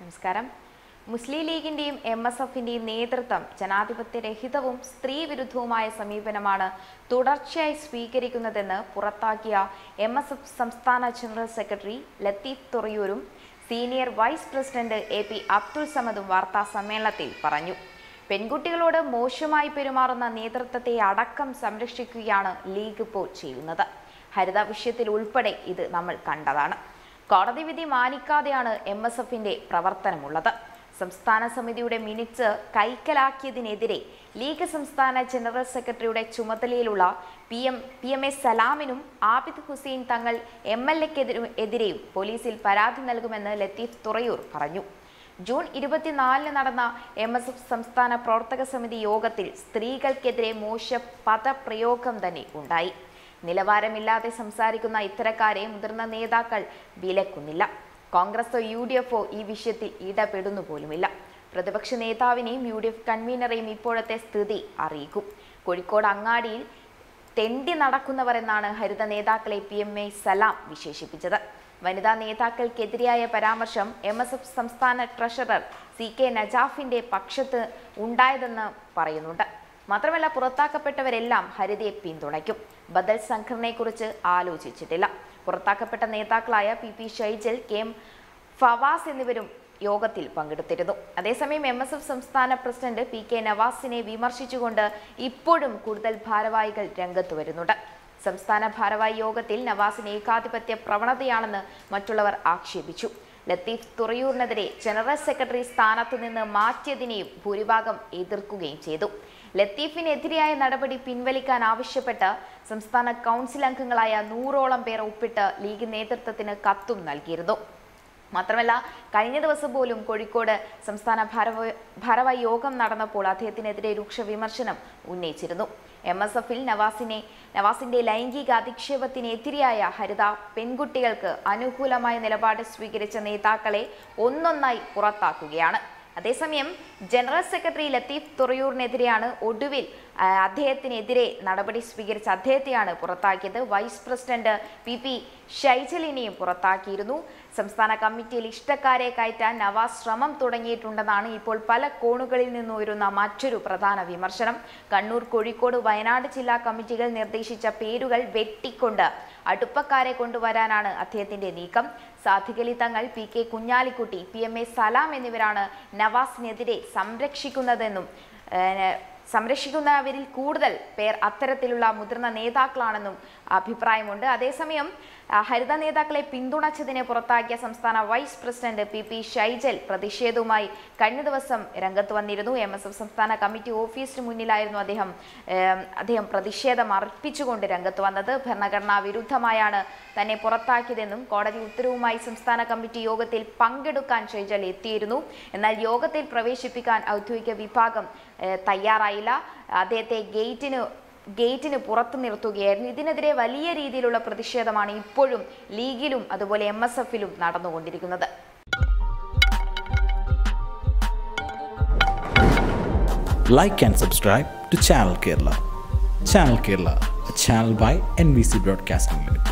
നമസ്കാരം മുസ്ലിം ലീഗിന്റെയും M S എഫിന്റെയും നേതൃത്വം ജനാധിപത്യരഹിതവും സ്ത്രീവിരുദ്ധവുമായ സമീപനമാണ് തുടർച്ചയായി സ്വീകരിക്കുന്നതെന്ന് പുറത്താക്കിയ എം എസ് എഫ് സംസ്ഥാന ജനറൽ സെക്രട്ടറി ലത്തീഫ് തുറയൂരും senior vice president A P Abdul സമദും വാർത്താ സമ്മേളനത്തിൽ പറഞ്ഞു പെൺകുട്ടികളോട് മോശമായി പെരുമാറുന്ന നേതൃത്വത്തെ അടക്കം സംരക്ഷിക്കുകയാണ് ലീഗ് ഇപ്പോൾ ചെയ്യുന്നത് ഹരിത വിഷയത്തിൽ ഉൾപ്പെടെ ഇത് നമ്മൾ കണ്ടതാണ് കോടതി വിധി മാനിക്കാതെയാണ് എം എസ് എഫിന്റെ പ്രവർത്തനമുള്ളത് സംസ്ഥാന സമിതിയുടെ മിനിറ്റ്സ് കൈക്കലാക്കിയതിനെതിരെ ലീഗ് സംസ്ഥാന ജനറൽ സെക്രട്ടറിയുടെ ചുമതലയിലുള്ള P M P M S സലാമിനും ആബിദ് ഹുസൈൻ തങ്ങൾ എം എൽ എക്കെതിരെയും പോലീസിൽ പരാതി നൽകുമെന്ന് ലത്തീഫ് തുറയൂർ പറഞ്ഞു ജൂൺ ഇരുപത്തിനാലിന് നടന്ന എം എസ് എഫ് സംസ്ഥാന പ്രവർത്തക സമിതി യോഗത്തിൽ സ്ത്രീകൾക്കെതിരെ മോശ പദപ്രയോഗം തന്നെ ഉണ്ടായി നിലവാരമില്ലാതെ സംസാരിക്കുന്ന ഇത്തരക്കാരെ മുതിർന്ന നേതാക്കൾ വിലക്കുന്നില്ല കോൺഗ്രസോ യു ഡി എഫോ ഈ വിഷയത്തിൽ ഇടപെടുന്നു പോലുമില്ല പ്രതിപക്ഷ നേതാവിനെയും യു ഡി എഫ് കൺവീനറെയും ഇപ്പോഴത്തെ സ്ഥിതി അറിയിക്കും കോഴിക്കോട് അങ്ങാടിയിൽ തെണ്ടി നടക്കുന്നവർ എന്നാണ് ഹരിത നേതാക്കളെ പി എം എ സലാം വിശേഷിപ്പിച്ചത് വനിതാ നേതാക്കൾക്കെതിരായ പരാമർശം എം എസ് എഫ് സംസ്ഥാന ട്രഷറർ സി കെ നജാഫിന്റെ പക്ഷത്ത് ഉണ്ടായതെന്ന് പറയുന്നുണ്ട് മാത്രമല്ല പുറത്താക്കപ്പെട്ടവരെല്ലാം ഹരിതയെ പിന്തുണയ്ക്കും ബദൽ സംഘടനയെക്കുറിച്ച് ആലോചിച്ചിട്ടില്ല പുറത്താക്കപ്പെട്ട നേതാക്കളായ P P Shaijal K M Fawas എന്നിവരും യോഗത്തിൽ പങ്കെടുത്തിരുന്നു അതേസമയം എം എസ് എഫ് സംസ്ഥാന പ്രസിഡന്റ് പി കെ നവാസിനെ വിമർശിച്ചുകൊണ്ട് ഇപ്പോഴും കൂടുതൽ ഭാരവാഹികൾ രംഗത്ത് വരുന്നുണ്ട് സംസ്ഥാന ഭാരവാഹി യോഗത്തിൽ നവാസിന് ഏകാധിപത്യ പ്രവണതയാണെന്ന് മറ്റുള്ളവർ ആക്ഷേപിച്ചു ലത്തീഫ് തുറയൂറിനെതിരെ ജനറൽ സെക്രട്ടറി സ്ഥാനത്തു നിന്ന് മാറ്റിയതിനെയും ഭൂരിഭാഗം എതിർക്കുകയും ചെയ്തു ലത്തീഫിനെതിരായ നടപടി പിൻവലിക്കാൻ ആവശ്യപ്പെട്ട് സംസ്ഥാന കൗൺസിൽ അംഗങ്ങളായ നൂറോളം പേർ ഒപ്പിട്ട് ലീഗ് നേതൃത്വത്തിന് കത്തും നൽകിയിരുന്നു മാത്രമല്ല കഴിഞ്ഞ ദിവസം പോലും കോഴിക്കോട് സംസ്ഥാന ഭാരവ ഭാരവാഹി യോഗം നടന്നപ്പോൾ അദ്ദേഹത്തിനെതിരെ രൂക്ഷ വിമർശനം ഉന്നയിച്ചിരുന്നു എം എസ് എഫിൽ നവാസിനെ നവാസിന്റെ ലൈംഗിക അധിക്ഷേപത്തിനെതിരെയായ ഹരിത പെൺകുട്ടികൾക്ക് അനുകൂലമായ നിലപാട് സ്വീകരിച്ച നേതാക്കളെ ഒന്നൊന്നായി പുറത്താക്കുകയാണ് അതേസമയം ജനറൽ സെക്രട്ടറി ലത്തീഫ് തുറയൂറിനെതിരെയാണ് ഒടുവിൽ ആ, അദ്ദേഹത്തിനെതിരെ നടപടി സ്വീകരിച്ച അദ്ദേഹത്തെയാണ് പുറത്താക്കിയത് വൈസ് പ്രസിഡന്റ് പി പി ഷൈജലിനെയും പുറത്താക്കിയിരുന്നു സംസ്ഥാന കമ്മിറ്റിയിൽ ഇഷ്ടക്കാരെ കയറ്റാൻ നവാസ് ശ്രമം തുടങ്ങിയിട്ടുണ്ടെന്നാണ് ഇപ്പോൾ പല കോണുകളിൽ നിന്ന് ഉയരുന്ന മറ്റൊരു പ്രധാന വിമർശനം കണ്ണൂർ കോഴിക്കോട് വയനാട് ജില്ലാ കമ്മിറ്റികൾ നിർദ്ദേശിച്ച പേരുകൾ വെട്ടിക്കൊണ്ട് അടുപ്പക്കാരെ കൊണ്ടുവരാനാണ് അദ്ദേഹത്തിന്റെ നീക്കം Sadiqali Thangal P K Kunhalikutty P M A Salam എന്നിവരാണ് നവാസിനെതിരെ സംരക്ഷിക്കുന്നതെന്നും ഏഹ്, സംരക്ഷിക്കുന്നവരിൽ കൂടുതൽ പേർ അത്തരത്തിലുള്ള മുതിർന്ന നേതാക്കളാണെന്നും അഭിപ്രായമുണ്ട് അതേസമയം ആ, ഹരിത നേതാക്കളെ പിന്തുണച്ചതിനെ പുറത്താക്കിയ സംസ്ഥാന vice president P P Shaijal പ്രതിഷേധവുമായി കഴിഞ്ഞ ദിവസം രംഗത്ത് വന്നിരുന്നു എം എസ് എഫ് സംസ്ഥാന കമ്മിറ്റി ഓഫീസിന് മുന്നിലായിരുന്നു അദ്ദേഹം ഏം, അദ്ദേഹം പ്രതിഷേധം അർപ്പിച്ചുകൊണ്ട് രംഗത്ത് വന്നത് ഭരണഘടനാ വിരുദ്ധമായാണ് തന്നെ പുറത്താക്കിയതെന്നും കോടതി ഉത്തരവുമായി സംസ്ഥാന കമ്മിറ്റി യോഗത്തിൽ പങ്കെടുക്കാൻ ഷൈജൽ എത്തിയിരുന്നു എന്നാൽ യോഗത്തിൽ പ്രവേശിപ്പിക്കാൻ ഔദ്യോഗിക വിഭാഗം ഏഹ്, തയ്യാറായില്ല അദ്ദേഹത്തെ ഗേറ്റിന് ഗേറ്റിന് പുറത്തു നിർത്തുകയായിരുന്നു ഇതിനെതിരെ വലിയ രീതിയിലുള്ള പ്രതിഷേധമാണ് ഇപ്പോഴും ലീഗിലും അതുപോലെ എം എസ് എഫിലും നടന്നുകൊണ്ടിരിക്കുന്നത് like and subscribe to Channel Kerala. Channel Kerala, a channel by NBC Broadcasting Limited.